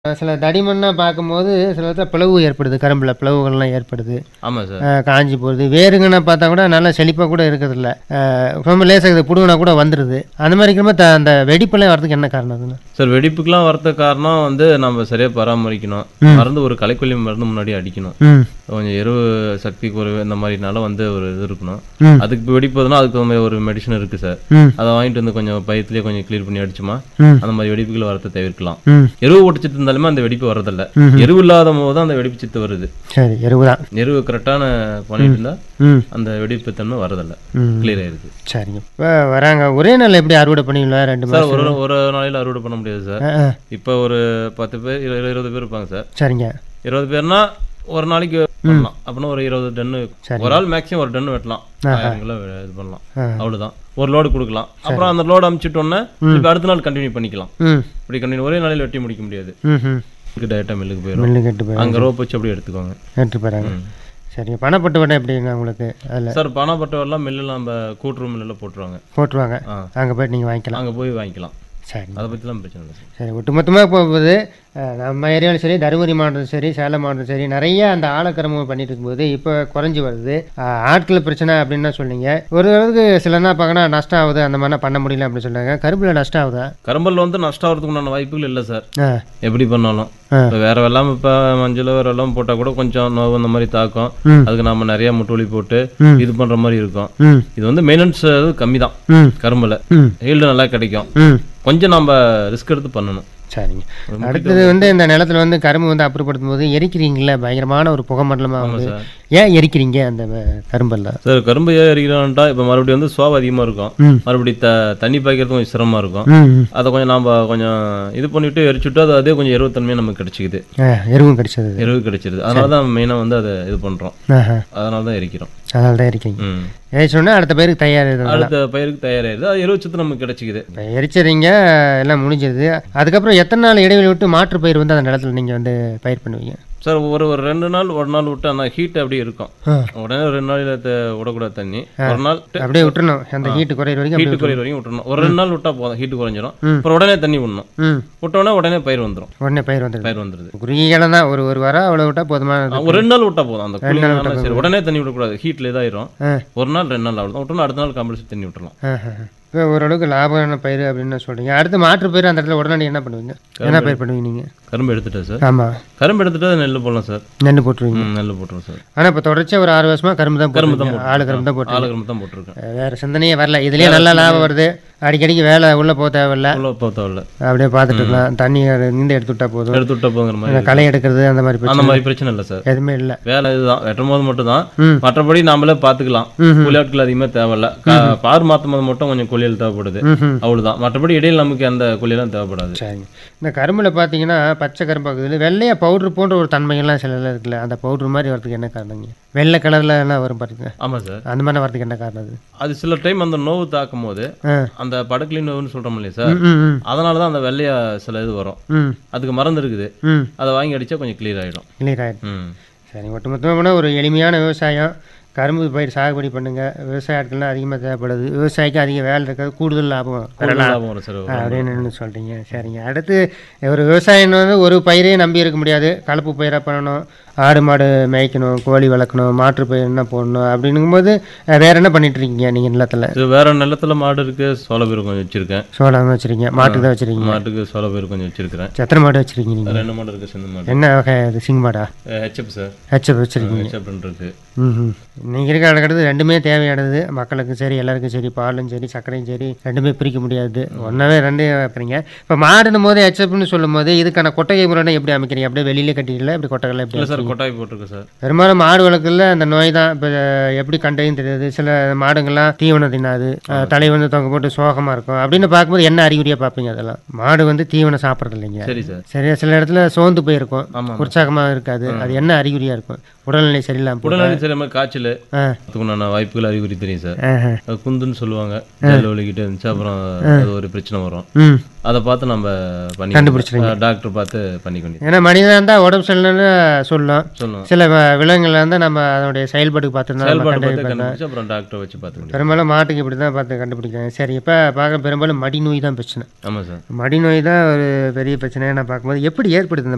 சில தடிமண்ணா பார்க்கும்போது சில இடத்துல பிளவு ஏற்படுது கரும்பில் பிளவுகள்லாம் ஏற்படுது ஆமாம் சார் அஹ் காஞ்சி போகுது வேருங்கன்னா பார்த்தா கூட நல்லா செழிப்பாக கூட இருக்கிறதில்ல அஹ் ரொம்ப லேசாக இது புடுங்கினா கூட வந்துடுது அந்த மாதிரி இருக்கிறப்ப த அந்த வெடிப்பெல்லாம் வரதுக்கு என்ன காரணம் அதுன்னு சார் வெடிப்புக்கெல்லாம் வரது காரணம் வந்து நம்ம சரியாக பராமரிக்கணும் மருந்து ஒரு களைக்கொல்லி மருந்து முன்னாடி அடிக்கணும் ம் கொஞ்சம் எருவு சக்தி குறைவு இந்த மாதிரினால வந்து ஒரு இது இருக்கணும் ம். அதுக்கு இப்போ வெடிப்பதுனா அதுக்கு தகுந்த மாதிரி ஒரு மெடிசன் இருக்கு சார் ம் அதை வாங்கிட்டு வந்து கொஞ்சம் பயத்துலேயே கொஞ்சம் க்ளீன் பண்ணி அடிச்சுமா ம். அந்த மாதிரி வெடிப்புகள் வரத்தை தவிர்க்கலாம் ம் எருவு ஒடிச்சிட்டு இருந்தாலுமே அந்த வெடிப்பு வர்றதில்ல ம். எருவு இல்லாத போது தான் அந்த வெடிப்பு சித்து வருது சரி எருவு தான் எருவு கரெக்டான பண்ணிட்டு இருந்தா ம் அந்த வெடிப்பு தன்மை வரதில்ல ம் கிளியர் ஆயிருது சரிங்க இப்போ வராங்க ஒரே நாள் எப்படி அறுவடை பண்ணிக்கலாம் ரெண்டு சார் மாதம் ஒரு ஒரு நாளையில அறுவடை பண்ண முடியாது சார் ஆ ஆ இப்போ ஒரு பத்து பேர் இரு- இருபது பேர் இருப்பாங்க சார் சரிங்க இருபது பேர்னா ஒரு நாளைக்கு பண்ணலாம் அப்படின்னா ஒரு இருபது டன்னு சரி. ஒரு ஆள் மேக்ஸிமம் ஒரு டன்னு வெட்டலாம் ஆயிரம் கிலோ வெ- இது பண்ணலாம் ஆ. அவ்வளவுதான் ஒரு லோடு கொடுக்கலாம் அப்புறம் அந்த லோடு அமுச்சிட்டோன்னே இப்போ அடுத்த நாள் கண்டினியூ பண்ணிக்கலாம் ம் இப்படி கண்டினியூ ஒரே நாளையில் வெட்டி முடிக்க முடியாது ம் ம் டேட்டா மில்லுக்கு போயிடும் மில்லு கட்டு போய் அங்க ரோப் வச்சு அப்படியே எடுத்துக்கோங்க எடுத்து போகிறாங்க சரிங்க பணப்பட்டு விட எப்படிங்க உங்களுக்கு அதில் சார் பணப்பட்டவெல்லாம் மில்லில் நம்ம கூட்டுறவு மில்லில் போட்டுருவாங்க போட்டுருவாங்க ஆ அங்கே போயிட்டு நீங்கள் வாங்கிக்கலாம் அங்கே போய் வாங்கிக்கலாம் சரிங்க அதை பற்றிலாம் பிரச்சனை இல்லை சார் சரி ஒட்டுமொத்தமாக போகும்போது அஹ், நம்ம ஏரியாவிலும் சரி தருமபுரி மாவட்டம் சரி சேலம் மாவட்டம் சரி நிறைய அந்த ஆழக்கிரமம் பண்ணிட்டு இருக்கும்போது இப்போ குறைஞ்சி வருது அஹ், ஆட்கள் பிரச்சனை அப்படின்னு தான் சொன்னீங்க ஒரு அளவுக்கு சில என்ன பார்க்கணும் நஷ்டம் ஆகுது அந்த மாதிரிலாம் பண்ண முடியல அப்படின்னு சொல்றாங்க கரும்பில் நஷ்டம் ஆகுதா கரும்பல்ல வந்து நஷ்டம் ஆகிறதுக்கு உண்டான வாய்ப்புகள் இல்லை சார் ஆ எப்படி பண்ணாலும் ஆ. இப்போ வேற வெள்ளாம இப்போ மஞ்சள் வேற வெள்ளாம போட்டால் கூட கொஞ்சம் நோவு இந்த மாதிரி தாக்கும் ம். அதுக்கு நம்ம நிறைய முட்டுவலி போட்டு ம். இது பண்ற மாதிரி இருக்கும் ம் இது வந்து மெயின்டெனன்ஸ் கம்மி தான் ம் கரும்புல ம் ஈல்டு நல்லா கிடைக்கும் ம் கொஞ்சம் நம்ம ரிஸ்க் எடுத்து பண்ணணும் சரிங்க அடுத்தது வந்து இந்த நிலத்துல வந்து கரும்பு வந்து அப்புறப்படுத்தும் போது எரிக்கிறீங்களா பயங்கரமான ஒரு புகை மண்டலமாக ஆமா வந்து சார் ஏன் எரிக்கிறீங்க அந்த வ- கரும்பெல்லாம் சார் கரும்பு ஏன் அரிக்கலாம்ட்டா இப்போ மறுபடியும் வந்து சுவாவ அதிகமாக இருக்கும் ம் மறுபடியும் த தண்ணி பாய்க்கிறது கொஞ்சம் சிரமமா இருக்கும் ம் ம். அதை கொஞ்சம் நாம கொஞ்சம் இது பண்ணிவிட்டு எரிச்சுட்டு அது அதே கொஞ்சம் எருவத்தன்மையாக நமக்கு கிடைச்சிக்குது ஆ எருவும் கிடைச்சது எருவு கிடைச்சிருது அதனால தான் மெயினாக வந்து அதை இது பண்ணுறோம் ஆஹா அதனால தான் எரிக்கிறோம் அதனால தான் இருக்கீங்க ம் எரிச்சோன்னா அடுத்த பேருக்கு தயார் அடுத்த பயிருக்கு தயாராகிடுது அது எருவு சத்து நமக்கு கிடைச்சிக்குது இப்போ எரிச்சறீங்க எல்லாம் முடிஞ்சது அதுக்கப்புறம் எத்தனை நாள் இடைவெளி விட்டு மாற்று பயிர் வந்து அந்த நிலத்துல நீங்கள் வந்து பயிர் பண்ணுவீங்க சார் ஒரு ஒரு ரெண்டு நாள் ஒரு நாள் விட்டு அந்த ஹீட் அப்படியே இருக்கும் ஆ. உடனே ரெண்டு நாளில் விடக்கூடாது தண்ணி ஒரு நாள் அப்படியே விட்டுறணும் அந்த ஹீட்டு குறையிற வரைக்கும் ஹீட்டு அப்படியே குறையிற வரைக்கும் விட்டுறணும் ஒரு ரெண்டு நாள் விட்டா போதும் ஹீட்டு குறைஞ்சிரும் ம். அப்புறம் உடனே தண்ணி விடணும் ம் விட்டோடனே உடனே பயிர் வந்துடும் உடனே பயிர் வந்துடுது பயிர் வந்துடுது குறுகிய காலம் தான் ஒரு ஒரு வாரம் அவ்வளோ விட்டால் போதுமானது ஒரு ரெண்டு நாள் விட்டா போதும் அந்த கூலிங் சரி உடனே தண்ணி விடக்கூடாது ஹீட்ல இதாயிரும் ஆ ஒரு நாள் ரெண்டு நாள் அவ்வளோ விட்டோம்னா அடுத்த நாள் கம்பல்சரி தண்ணி விட்டுறலாம் இப்போ ஓரளவுக்கு லாபமான பயிர் அப்படின்னு சொல்றீங்க அடுத்து மாற்று பயிர் அந்த இடத்துல உடனடி என்ன பண்ணுவீங்க என்ன பயிர் பண்ணுவீங்க நீங்கள் கரும்பு எடுத்துட்டேன் சார் ஆமாம் கரும்பு எடுத்துட்டு நெல் போடலாம் சார் நெல் போட்டுருவீங்க ம், நெல் போட்டுருவோம் சார் ஆனால் இப்போ தொடர்ச்சியாக ஒரு ஆறு வருஷமா கரும்பு தான் கரும்பு தான் போட்டுருவீங்க ஆளு கரும்பு தான் போட்டு ஆளு கரும்பு தான் போட்டிருக்கேன் வேற சிந்தனையே வரல இதுலயே நல்ல லாபம் வருது அடிக்கடிக்கு வேலை உள்ள போக தேவையில்ல அவ்வளோ பார்த்தவில்ல அப்படியே பார்த்துட்டு இருக்கலாம் தண்ணி இருந்து எடுத்து விட்டா போதும் எடுத்து விட்டா போங்கிற மாதிரி இந்த களை எடுக்கிறது அந்த மாதிரி பிரச்சனை அந்த மாதிரி பிரச்சனை இல்லை சார் எதுவுமே இல்லை வேலை இதுதான் வெட்டும் போது மட்டும் தான் ம். மற்றபடி நாமளே பார்த்துக்கலாம் ம் கூலி ஆட்கள் அதிகமாக தேவையில்ல கா- பார் மாற்றும் போது மட்டும் கொஞ்சம் கூலியல் தேவைப்படுது ம் அவ்வளவுதான் மற்றபடி இடையில நமக்கு அந்த கூலியெல்லாம் தேவைப்படாது சரிங்க இந்த கரும்பில் பார்த்தீங்கன்னா பச்சை கரும்பாக்குதுல வெள்ளையா பவுடர் போன்ற ஒரு தன்மைகள்லாம் சில இதுல இருக்குல்ல அந்த பவுடர் மாதிரி வரதுக்கு என்ன காரணங்க வெள்ளை கலர்ல எல்லாம் வரும் பாருங்க ஆமா சார் அந்த மாதிரி வரதுக்கு என்ன காரணம் அது அது சில டைம் அந்த நோவு தாக்கும் போது ஆ அந்த படுக்கலி நோவுன்னு சொல்றோம் இல்லையா சார் ம் ம் அதனால தான் அந்த வெள்ளையா சில இது வரும் ம் அதுக்கு மருந்து இருக்குது ம் அதை வாங்கி அடிச்சா கொஞ்சம் கிளியர் ஆயிடும் கிளியர் ஆகிடும் ம் சரி ஒட்டுமொத்தமாக போனால் ஒரு எளிமையான விவசாயம் கரும்பு பயிர் சாகுபடி பண்ணுங்க விவசாய ஆட்கள்லாம் அதிகமாக தேவைப்படுது விவசாயிக்கு அதிக வேலை இருக்காது கூடுதல் லாபம் பெறலாம் லாபம் வரும் சார் அப்படின்னு சொல்கிறீங்க சரிங்க அடுத்து ஒரு விவசாயம் வந்து ஒரு பயிரையே நம்பி இருக்க முடியாது கலப்பு பயிராக பண்ணணும் ஆடு மாடு மேய்க்கணும் கோழி வளர்க்கணும் மாற்று பயிர் என்ன போடணும் அப்படிங்கும்போது அஹ், வேற என்ன பண்ணிட்டு இருக்கீங்க நீங்கள் நிலத்தில் இது வேற நிலத்துல மாடு இருக்கு சோள பயிர் கொஞ்சம் வச்சிருக்கேன் சோளம் வச்சுருக்கீங்க மாட்டுக்கு தான் வச்சுருக்கீங்க மாட்டுக்கு சோள பயிர் கொஞ்சம் வச்சிருக்கிறேன் எத்தனை மாடு வச்சுருக்கீங்க நீங்கள் ரெண்டு மாடு இருக்கு சின்ன மாடு என்ன வகை அது சிங் மாடா ஹெச்எப் சார் ஹெச்எப் வச்சுருக்கீங்க ஹெச்எப் இருக்கு ம் நீங்கள் இருக்க கிடக்கிறது ரெண்டுமே தேவையானது மக்களுக்கும் சரி எல்லாருக்கும் சரி பாலும் சரி சர்க்கரையும் சரி ரெண்டுமே பிரிக்க முடியாது ஒன்றாவே ரெண்டே வைக்கிறீங்க இப்போ மாடுனும் போது ஹெச்எப்னு சொல்லும் போது இதுக்கான கொட்டகை முறைனா எப்படி அமைக்கிறீங்க அப்படியே வெளியிலே கட்டிடல இப்படி கொட்டகைலாம் எப்படி இல்ல சார் கொட்டாய் போட்டிருக்கு சார் பெரும்பாலும் மாடு வளர்க்கல அந்த நோய் தான் இப்போ எப்படி கண்டையும் தெரியாது சில மாடுங்கள்லாம் தீவனம் தின்னாது அஹ், தலை வந்து தொங்க போட்டு சோகமாக இருக்கும் அப்படின்னு பார்க்கும்போது என்ன அறிகுறியாக பார்ப்பீங்க அதெல்லாம் மாடு வந்து தீவனம் சாப்பிட்றது இல்லைங்க சரி சார் சரியா சில இடத்துல சோர்ந்து போயிருக்கும் ஆமா உற்சாகமாக இருக்காது அது என்ன அறிகுறியாக இருக்கும் உடல்நிலை சரியில்லாமல் போகும். உடனே சரி மாதிரி காய்ச்சல் ஆ அதுக்குண்டான வாய்ப்புகள் அறிகுறி தெரியும் சார் ஆஹா. அது குந்துன்னு சொல்லுவாங்க ஜல்ல வலிக்கிட்டு இருந்துச்சு அப்புறம் அது ஒரு பிரச்சனை வரும் ம் அதை பார்த்து நம்ம பண்ணி கண்டுபிடிச்சிருங்க. டாக்டர் பார்த்து பண்ணிக்க வேண்டியது ஏன்னா மனிதனாக இருந்தால் உடம்பு சரியில்லைன்னு சொல்லும் சொல்லுவோம் சில வ- விலங்குகள் இருந்தால் நம்ம அதனுடைய செயல்பாட்டுக்கு பார்த்துருந்தா நம்ம செயல்பாடு கண்டறிய பார்த்து பண்ணலாம். கண்டுபிடிச்சு அப்புறம் டாக்டர் வச்சு பார்த்துக்க வேண்டியது பெரும்பாலும் மாட்டுக்கு இப்படி தான் பார்த்து கண்டுபிடிக்கிறாங்க சரி இப்போ பார்க்க பெரும்பாலும் மடி நோய் தான் பிரச்சனை ஆமா சார் மடி நோய் தான் ஒரு பெரிய பிரச்சனையை நான் பார்க்கும்போது எப்படி ஏற்படுது இந்த